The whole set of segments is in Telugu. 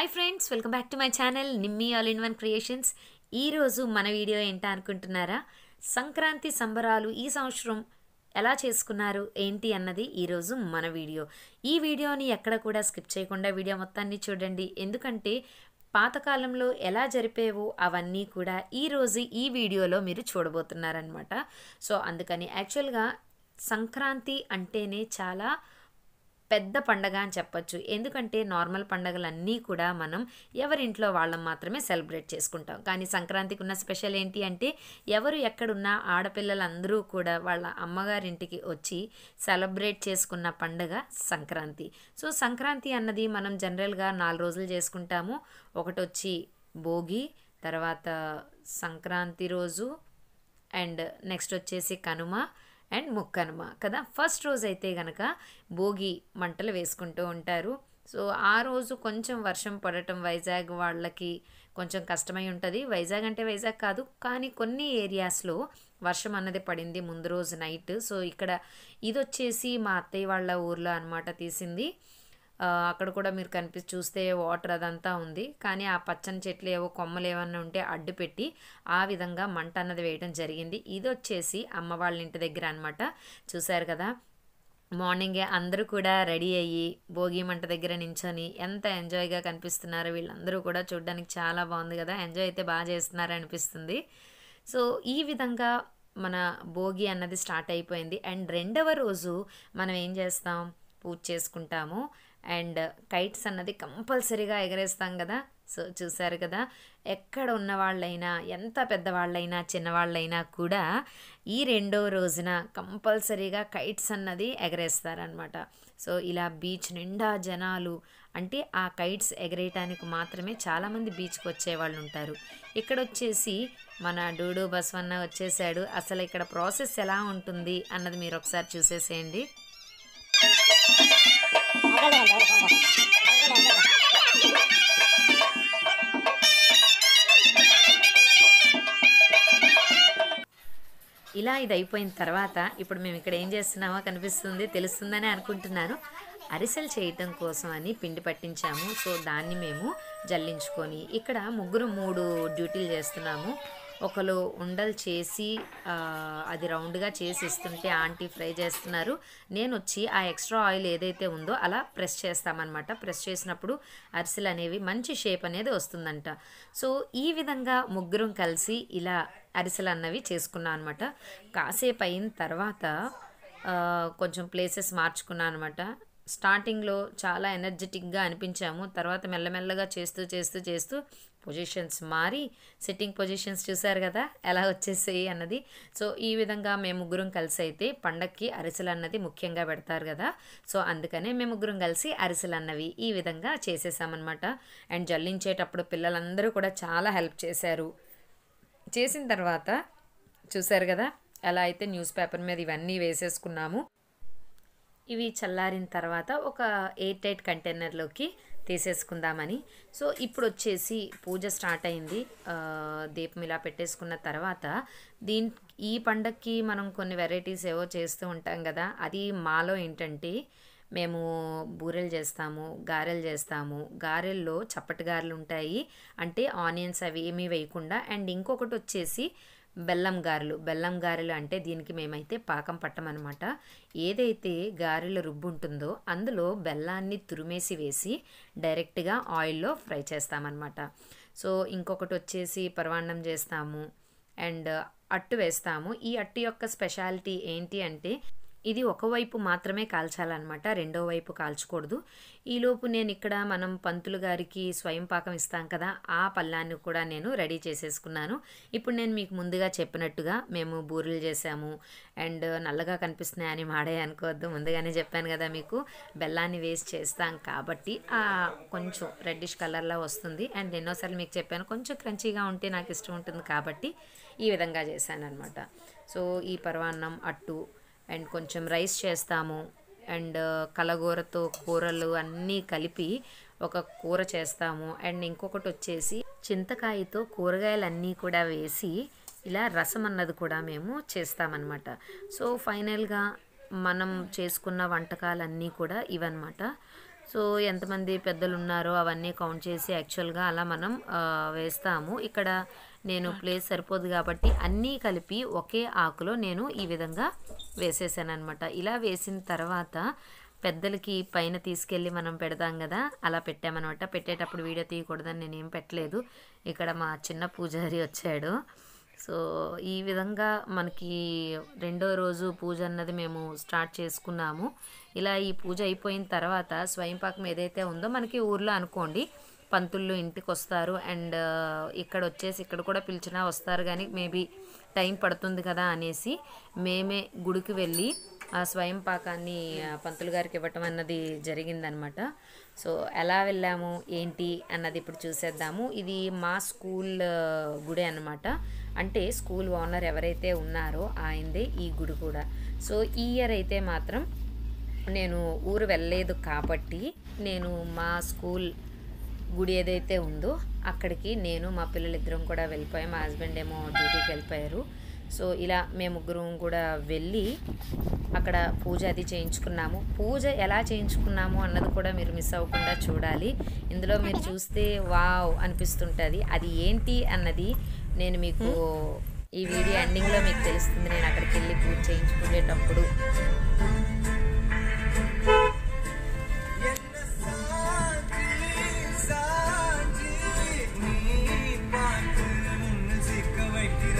hi friends welcome back to my channel Nimmi all in one creations ఈరోజు మన వీడియో ఏంటా అనుకుంటున్నారా సంక్రాంతి సంబరాలు ఈ సంవత్సరం ఎలా చేసుకున్నారు ఏంటి అన్నది ఈరోజు మన వీడియో ఈ వీడియోని ఎక్కడ కూడా స్కిప్ చేయకుండా వీడియో మొత్తాన్ని చూడండి ఎందుకంటే పాతకాలంలో ఎలా జరిపేవో అవన్నీ కూడా ఈరోజు ఈ వీడియోలో మీరు చూడబోతున్నారనమాట సో అందుకని యాక్చువల్గా సంక్రాంతి అంటేనే చాలా పెద్ద పండగ అని చెప్పొచ్చు ఎందుకంటే నార్మల్ పండగలన్నీ కూడా మనం ఎవరింట్లో వాళ్ళం మాత్రమే సెలబ్రేట్ చేసుకుంటాం కానీ సంక్రాంతికి ఉన్న స్పెషల్ ఏంటి అంటే ఎవరు ఎక్కడున్నా ఆడపిల్లలందరూ కూడా వాళ్ళ అమ్మగారింటికి వచ్చి సెలబ్రేట్ చేసుకున్న పండగ సంక్రాంతి సో సంక్రాంతి అన్నది మనం జనరల్గా నాలుగు రోజులు చేసుకుంటాము ఒకటి వచ్చి భోగి తర్వాత సంక్రాంతి రోజు అండ్ నెక్స్ట్ వచ్చేసి కనుమ అండ్ ముక్కనుమ కదా ఫస్ట్ రోజు అయితే కనుక భోగి మంటలు వేసుకుంటూ ఉంటారు సో ఆ రోజు కొంచెం వర్షం పడటం వైజాగ్ వాళ్ళకి కొంచెం కష్టమై ఉంటుంది వైజాగ్ అంటే వైజాగ్ కాదు కానీ కొన్ని ఏరియాస్లో వర్షం అన్నది పడింది ముందు రోజు నైట్ సో ఇక్కడ ఇది వచ్చేసి మా అత్తయ్య వాళ్ళ ఊర్లో అనమాట తీసింది ఆ, అక్కడ కూడా మీరు కనిపి చూస్తే వాటర్ అదంతా ఉంది కానీ ఆ పచ్చని చెట్లు ఏవో కొమ్మలు ఏమన్నా ఉంటే అడ్డు పెట్టి ఆ విధంగా మంట అన్నది వేయడం జరిగింది ఇది వచ్చేసి అమ్మ వాళ్ళ ఇంటి దగ్గర అనమాట చూశారు కదా మార్నింగే అందరూ కూడా రెడీ అయ్యి భోగి మంట దగ్గర నించొని ఎంత ఎంజాయ్గా కనిపిస్తున్నారు వీళ్ళందరూ కూడా చూడడానికి చాలా బాగుంది కదా ఎంజాయ్ అయితే బాగా చేస్తున్నారు అనిపిస్తుంది సో ఈ విధంగా మన భోగి అన్నది స్టార్ట్ అయిపోయింది అండ్ రెండవ రోజు మనం ఏం చేస్తాం పూజ చేసుకుంటాము అండ్ కైట్స్ అన్నది కంపల్సరీగా ఎగరేస్తాం కదా సో చూసారు కదా ఎక్కడ ఉన్న వాళ్ళైనా ఎంత పెద్దవాళ్ళైనా చిన్నవాళ్ళైనా కూడా ఈ రెండో రోజున కంపల్సరీగా కైట్స్ అన్నది ఎగరేస్తారనమాట సో ఇలా బీచ్ నిండా జనాలు అంటే ఆ కైట్స్ ఎగరేయటానికి మాత్రమే చాలామంది బీచ్కి వచ్చేవాళ్ళు ఉంటారు ఇక్కడ వచ్చేసి మన డూడు బస్వన్న వచ్చేసాడు అసలు ఇక్కడ ప్రాసెస్ ఎలా ఉంటుంది అన్నది మీరు ఒకసారి చూసేసేయండి ఇలా ఇది అయిపోయిన తర్వాత ఇప్పుడు మేము ఇక్కడ ఏం చేస్తున్నామో కనిపిస్తుంది తెలుస్తుందని అనుకుంటున్నాను అరిసెలు చేయటం కోసం అని పిండి పట్టించాము సో దాన్ని మేము జల్లించుకొని ఇక్కడ ముగ్గురు మూడు డ్యూటీలు చేస్తున్నాము ఒకరు ఉండలు చేసి ఆ, అది రౌండ్గా చేసి ఇస్తుంటే ఆంటీ ఫ్రై చేస్తున్నారు నేను వచ్చి ఆ ఎక్స్ట్రా ఆయిల్ ఏదైతే ఉందో అలా ప్రెస్ చేస్తామన్నమాట ప్రెస్ చేసినప్పుడు అరిసెలు అనేవి మంచి షేప్ అనేది వస్తుందంట సో ఈ విధంగా ముగ్గురం కలిసి ఇలా అరిసెలు అన్నవి చేసుకున్నాం అనమాట కాసేపు అయిన తర్వాత ఆ, కొంచెం ప్లేసెస్ మార్చుకున్నాను అనమాట స్టార్టింగ్లో చాలా ఎనర్జెటిక్గా అనిపించాము తర్వాత మెల్లమెల్లగా చేస్తూ చేస్తూ చేస్తూ పొజిషన్స్ మారి సిట్టింగ్ పొజిషన్స్ చూసారు కదా ఎలా వచ్చేసాయి అన్నది సో ఈ విధంగా మేము ముగ్గురం కలిసి అయితే పండక్కి అరిసెలు అన్నది ముఖ్యంగా పెడతారు కదా సో అందుకనే మేము ముగ్గురం కలిసి అరిసెలు అన్నవి ఈ విధంగా చేసేసామన్నమాట అండ్ జల్లించేటప్పుడు పిల్లలందరూ కూడా చాలా హెల్ప్ చేశారు చేసిన తర్వాత చూసారు కదా ఎలా అయితే న్యూస్ పేపర్ మీద ఇవన్నీ వేసేసుకున్నాము ఇవి చల్లారిన తర్వాత ఒక ఎయిర్ టైట్ కంటైనర్లోకి తీసేసుకుందామని సో ఇప్పుడు వచ్చేసి పూజ స్టార్ట్ అయింది ఆ, దీపం ఇలా పెట్టేసుకున్న తర్వాత దీని ఈ పండక్కి మనం కొన్ని వెరైటీస్ ఏవో చేస్తూ ఉంటాం కదా అది మాలో ఏంటంటే మేము బూరెలు చేస్తాము గారెలు చేస్తాము గారెల్లో చప్పటి గారెలు ఉంటాయి అంటే ఆనియన్స్ అవి ఏమీ వేయకుండా అండ్ ఇంకొకటి వచ్చేసి బెల్లం గారెలు బెల్లం గారెలు అంటే దీనికి మేమైతే పాకం పట్టమన్నమాట ఏదైతే గారెల రుబ్బు ఉంటుందో అందులో బెల్లాన్ని తురిమేసి వేసి డైరెక్ట్గా ఆయిల్లో ఫ్రై చేస్తామన్నమాట సో ఇంకొకటి వచ్చేసి పరవాన్నం చేస్తాము అండ్ అట్టు వేస్తాము ఈ అట్టు యొక్క స్పెషాలిటీ ఏంటి అంటే ఇది ఒకవైపు మాత్రమే కాల్చాలన్నమాట రెండో వైపు కాల్చకూడదు ఈలోపు నేను ఇక్కడ మనం పంతులు గారికి స్వయం పాకం ఇస్తాం కదా ఆ పళ్ళాన్ని కూడా నేను రెడీ చేసేసుకున్నాను ఇప్పుడు నేను మీకు ముందుగా చెప్పినట్టుగా మేము బూరెలు చేసాము అండ్ నల్లగా కనిపిస్తున్నాయని మాడే అనుకోవద్దు ముందుగానే చెప్పాను కదా మీకు బెల్లాన్ని వేస్ట్ చేస్తాం కాబట్టి ఆ కొంచెం రెడ్డిష్ కలర్లో వస్తుంది అండ్ ఎన్నోసార్లు మీకు చెప్పాను కొంచెం క్రంచీగా ఉంటే నాకు ఇష్టం ఉంటుంది కాబట్టి ఈ విధంగా చేశాను అనమాట సో ఈ పరవాన్నం అట్టు అండ్ కొంచెం రైస్ చేస్తాము అండ్ కలగూరతో కూరలు అన్నీ కలిపి ఒక కూర చేస్తాము అండ్ ఇంకొకటి వచ్చేసి చింతకాయతో కూరగాయలన్నీ కూడా వేసి ఇలా రసం అన్నది కూడా మేము చేస్తామన్నమాట సో ఫైనల్గా మనం చేసుకున్న వంటకాలన్నీ కూడా ఇవన్నమాట సో ఎంతమంది పెద్దలు ఉన్నారో అవన్నీ కౌంట్ చేసి యాక్చువల్గా అలా మనం ఆ, వేస్తాము ఇక్కడ నేను ప్లేస్ సరిపోదు కాబట్టి అన్నీ కలిపి ఒకే ఆకులో నేను ఈ విధంగా వేసేసాను అనమాట ఇలా వేసిన తర్వాత పెద్దలకి పైన తీసుకెళ్ళి మనం పెడతాం కదా అలా పెట్టామన్నమాట పెట్టేటప్పుడు వీడియో తీయకూడదని నేనేం పెట్టలేదు ఇక్కడ మా చిన్న పూజారి వచ్చాడు సో ఈ విధంగా మనకి రెండో రోజు పూజ అన్నది మేము స్టార్ట్ చేసుకున్నాము ఇలా ఈ పూజ అయిపోయిన తర్వాత స్వయంపాకం ఏదైతే ఉందో మనకి ఊర్లో అనుకోండి పంతుళ్ళు ఇంటికి వస్తారు అండ్ ఇక్కడ వచ్చేసి ఇక్కడ కూడా పిలిచినా వస్తారు కానీ మేబీ టైం పడుతుంది కదా అనేసి మేమే గుడికి వెళ్ళి ఆ స్వయం పాకాన్ని ఆ, పంతులు గారికి ఇవ్వటం అన్నది జరిగిందనమాట సో ఎలా వెళ్ళాము ఏంటి అన్నది ఇప్పుడు చూసేద్దాము ఇది మా స్కూల్ ఆ, గుడి అన్నమాట అంటే స్కూల్ ఓనర్ ఎవరైతే ఉన్నారో ఆయనదే ఈ గుడి కూడా సో ఈ ఇయర్ అయితే మాత్రం నేను ఊరు వెళ్ళలేదు కాబట్టి నేను మా స్కూల్ గుడి ఏదైతే ఉందో అక్కడికి నేను మా పిల్లలిద్దరం కూడా వెళ్ళిపోయాం మా హస్బెండ్ ఏమో డ్యూటీకి వెళ్ళిపోయారు సో ఇలా మేము ముగ్గురం కూడా వెళ్ళి అక్కడ పూజ అది చేయించుకున్నాము పూజ ఎలా చేయించుకున్నాము అన్నది కూడా మీరు మిస్ అవ్వకుండా చూడాలి ఇందులో మీరు చూస్తే వావ్ అనిపిస్తుంటుంది అది ఏంటి అన్నది నేను మీకు ఈ వీడియో ఎండింగ్లో మీకు తెలుస్తుంది నేను అక్కడికి వెళ్ళి పూజ చేయించుకునేటప్పుడు என்ன சாஞ்சி சாஞ்சி நீ பார்த்து முன்னு சிக்க வைக்கிற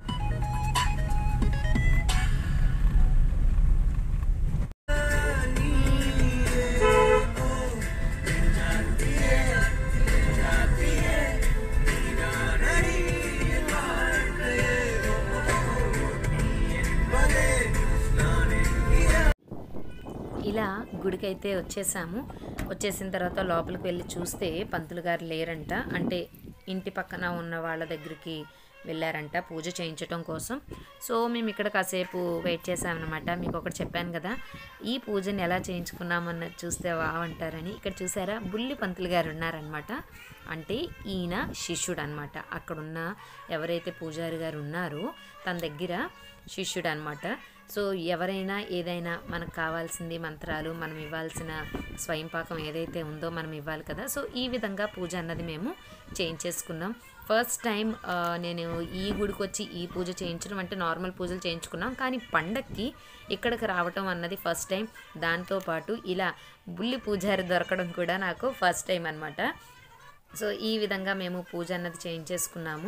ఇలా గుడికైతే వచ్చేసాము వచ్చేసిన తర్వాత లోపలికి వెళ్ళి చూస్తే పంతులు గారు లేరంట అంటే ఇంటి పక్కన ఉన్న వాళ్ళ దగ్గరికి వెళ్ళారంట పూజ చేయించడం కోసం సో మేము ఇక్కడ కాసేపు వెయిట్ చేసామన్నమాట మీకు ఒకటి చెప్పాను కదా ఈ పూజని ఎలా చేయించుకున్నామన్నది చూస్తే వావంటారని ఇక్కడ చూసారా బుల్లి పంతులు గారు ఉన్నారనమాట అంటే ఈయన శిష్యుడు అనమాట అక్కడున్న ఎవరైతే పూజారి గారు ఉన్నారో తన దగ్గర శిష్యుడు అనమాట సో ఎవరైనా ఏదైనా మనకు కావాల్సింది మంత్రాలు మనం ఇవ్వాల్సిన స్వయంపాకం ఏదైతే ఉందో మనం ఇవ్వాలి కదా సో ఈ విధంగా పూజ అన్నది మేము చేయించేసుకున్నాం ఫస్ట్ టైం నేను ఈ గుడికి వచ్చి ఈ పూజ చేయించడం అంటే నార్మల్ పూజలు చేయించుకున్నాం కానీ పండక్కి ఇక్కడికి రావటం అన్నది ఫస్ట్ టైం దాంతోపాటు ఇలా బుల్లి పూజారి దొరకడం కూడా నాకు ఫస్ట్ టైం అనమాట సో ఈ విధంగా మేము పూజ అన్నది చేయించేసుకున్నాము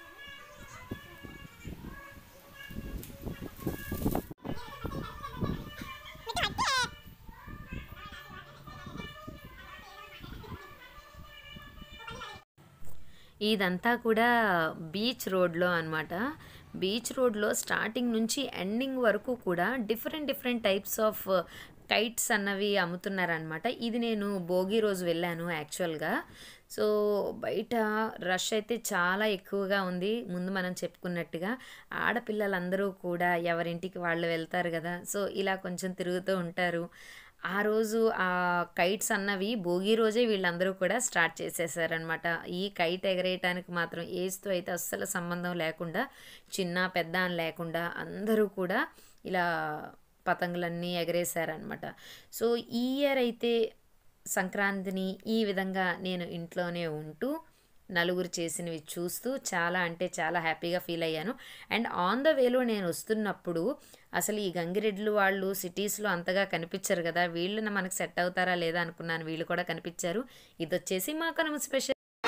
ఇదంతా కూడా బీచ్ రోడ్లో అనమాట బీచ్ రోడ్లో స్టార్టింగ్ నుంచి ఎండింగ్ వరకు కూడా different different types of kites అన్నవి అమ్ముతున్నారనమాట ఇది నేను భోగి రోజు వెళ్ళాను యాక్చువల్గా సో బయట రష్ అయితే చాలా ఎక్కువగా ఉంది ముందు మనం చెప్పుకున్నట్టుగా ఆడపిల్లలందరూ కూడా ఎవరింటికి వాళ్ళు వెళ్తారు కదా సో ఇలా కొంచెం తిరుగుతూ ఉంటారు ఆ రోజు ఆ కైట్స్ అన్నవి భోగి రోజే వీళ్ళందరూ కూడా స్టార్ట్ చేసేసారనమాట ఈ కైట్ ఎగరేయటానికి మాత్రం ఏజ్తో అయితే అస్సలు సంబంధం లేకుండా చిన్న పెద్ద అని లేకుండా అందరూ కూడా ఇలా పతంగులన్నీ ఎగరేశారనమాట సో ఈ ఇయర్ అయితే సంక్రాంతిని ఈ విధంగా నేను ఇంట్లోనే ఉంటూ నలుగురు చేసినవి చూస్తూ చాలా అంటే చాలా హ్యాపీగా ఫీల్ అయ్యాను అండ్ ఆన్ ద వేలో నేను వస్తున్నప్పుడు అసలు ఈ గంగిరెడ్లు వాళ్ళు సిటీస్లో అంతగా కనిపించరు కదా వీళ్ళని మనకు సెట్ అవుతారా లేదా అనుకున్నాను వీళ్ళు కూడా కనిపించారు ఇది వచ్చేసి మా కనుమ స్పెషల్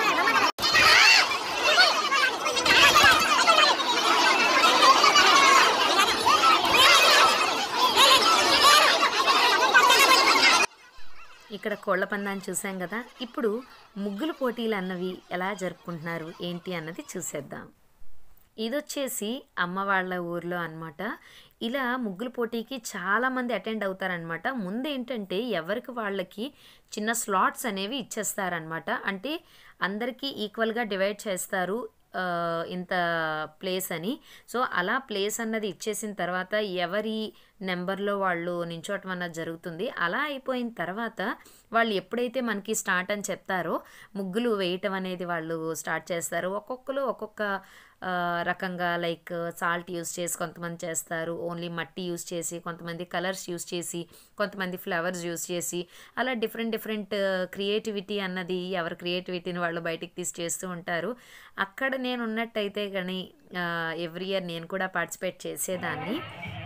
ఇక్కడ కోళ్ల పందాన్ని చూసాం కదా ఇప్పుడు ముగ్గుల పోటీలు అన్నవి ఎలా జరుపుకుంటున్నారు ఏంటి అన్నది చూసేద్దాం ఇది వచ్చేసి అమ్మ వాళ్ళ ఊర్లో అన్నమాట ఇలా ముగ్గుల పోటీకి చాలామంది అటెండ్ అవుతారనమాట ముందు ఏంటంటే ఎవరికి వాళ్ళకి చిన్న స్లాట్స్ అనేవి ఇచ్చేస్తారనమాట అంటే అందరికీ ఈక్వల్గా డివైడ్ చేస్తారు ఆ, ఇంత ప్లేస్ అని సో అలా ప్లేస్ అన్నది ఇచ్చేసిన తర్వాత ఎవరి నెంబర్లో వాళ్ళు నించోటం అన్నది జరుగుతుంది అలా అయిపోయిన తర్వాత వాళ్ళు ఎప్పుడైతే మనకి స్టార్ట్ అని చెప్తారో ముగ్గులు వేయటం అనేది వాళ్ళు స్టార్ట్ చేస్తారు ఒక్కొక్కరు ఒక్కొక్క ఆ, రకంగా లైక్ సాల్ట్ యూస్ చేసి కొంతమంది చేస్తారు ఓన్లీ మట్టి యూస్ చేసి కొంతమంది కలర్స్ యూస్ చేసి కొంతమంది ఫ్లవర్స్ యూస్ చేసి అలా డిఫరెంట్ డిఫరెంట్ క్రియేటివిటీ అన్నది ఎవరి క్రియేటివిటీని వాళ్ళు బయటికి తీసి చేస్తూ ఉంటారు అక్కడ నేను ఉన్నట్టయితే కానీ ఎవ్రీ ఇయర్ నేను కూడా పార్టిసిపేట్ చేసేదాన్ని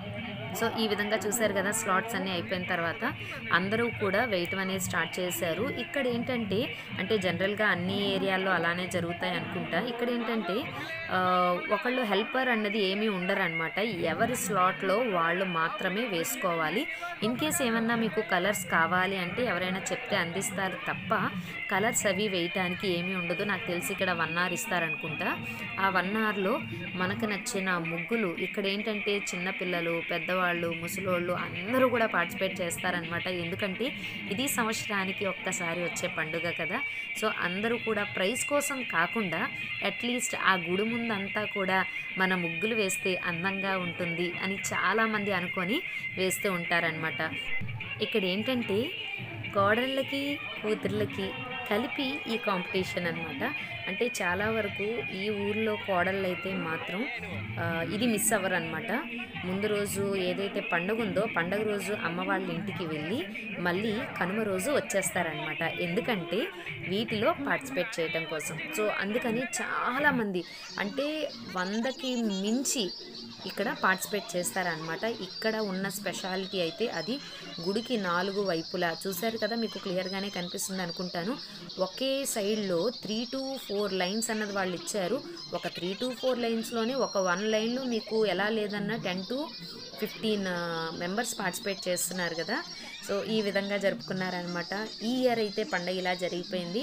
సో ఈ విధంగా చూశారు కదా స్లాట్స్ అన్నీ అయిపోయిన తర్వాత అందరూ కూడా వేయటం అనేది స్టార్ట్ చేశారు ఇక్కడ ఏంటంటే అంటే జనరల్గా అన్ని ఏరియాల్లో అలానే జరుగుతాయి అనుకుంటా ఇక్కడ ఏంటంటే ఆ, ఒకళ్ళు హెల్పర్ అన్నది ఏమీ ఉండరు అనమాట ఎవరి స్లాట్లో వాళ్ళు మాత్రమే వేసుకోవాలి ఇన్ కేస్ ఏమన్నా మీకు కలర్స్ కావాలి అంటే ఎవరైనా చెప్తే అందిస్తారు తప్ప కలర్స్ అవి వేయటానికి ఏమీ ఉండదు నాకు తెలిసి ఇక్కడ వన్ అవర్ ఇస్తారనుకుంటా ఆ వన్ అవర్లో మనకు నచ్చిన ముగ్గులు ఇక్కడ ఏంటంటే చిన్నపిల్లలు పెద్దవాళ్ళు ముసలోళ్ళు అందరూ కూడా పార్టిసిపేట్ చేస్తారనమాట ఎందుకంటే ఇది సంవత్సరానికి ఒక్కసారి వచ్చే పండుగ కదా సో అందరూ కూడా ప్రైజ్ కోసం కాకుండా అట్లీస్ట్ ఆ గుడి ముందంతా కూడా మన ముగ్గులు వేస్తే అందంగా ఉంటుంది అని చాలామంది అనుకొని వేస్తూ ఉంటారనమాట ఇక్కడ ఏంటంటే కోడళ్ళకి కూతుర్లకి కలిపి ఈ కాంపిటీషన్ అనమాట అంటే చాలా వరకు ఈ ఊర్లో కోడళ్ళు అయితే మాత్రం ఆ, ఇది మిస్ అవ్వరు అనమాట ముందు రోజు ఏదైతే పండుగ ఉందో పండుగ రోజు అమ్మ వాళ్ళ ఇంటికి వెళ్ళి మళ్ళీ కనుమ రోజు వచ్చేస్తారనమాట ఎందుకంటే వీటిలో పార్టిసిపేట్ చేయడం కోసం సో అందుకని చాలామంది అంటే వందకి మించి ఇక్కడ పార్టిసిపేట్ చేస్తారనమాట ఇక్కడ ఉన్న స్పెషాలిటీ అయితే అది గుడికి నాలుగు వైపులా చూశారు కదా మీకు క్లియర్గానే కనిపిస్తుంది అనుకుంటాను ఒకే సైడ్లో త్రీ టు ఫోర్ లైన్స్ అన్నది వాళ్ళు ఇచ్చారు ఒక త్రీ టు ఫోర్ లైన్స్లోనే ఒక వన్ లైన్లో మీకు ఎలా లేదన్నా ten to fifteen members participate చేస్తున్నారు కదా సో ఈ విధంగా జరుపుకున్నారనమాట ఈ ఇయర్ అయితే పండగ ఇలా జరిగిపోయింది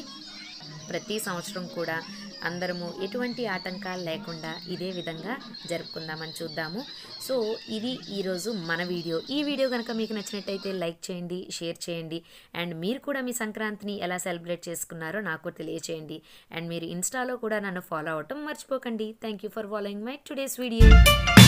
ప్రతి సంవత్సరం కూడా అందరము ఎటువంటి ఆటంకాలు లేకుండా ఇదే విధంగా జరుపుకుందామని చూద్దాము సో ఇది ఈరోజు మన వీడియో ఈ వీడియో కనుక మీకు నచ్చినట్టయితే లైక్ చేయండి షేర్ చేయండి అండ్ మీరు కూడా మీ సంక్రాంతిని ఎలా సెలబ్రేట్ చేసుకున్నారో నాకు తెలియచేయండి అండ్ మీరు ఇన్స్టాలో కూడా నన్ను ఫాలో అవ్వటం మర్చిపోకండి thank you for following my today's video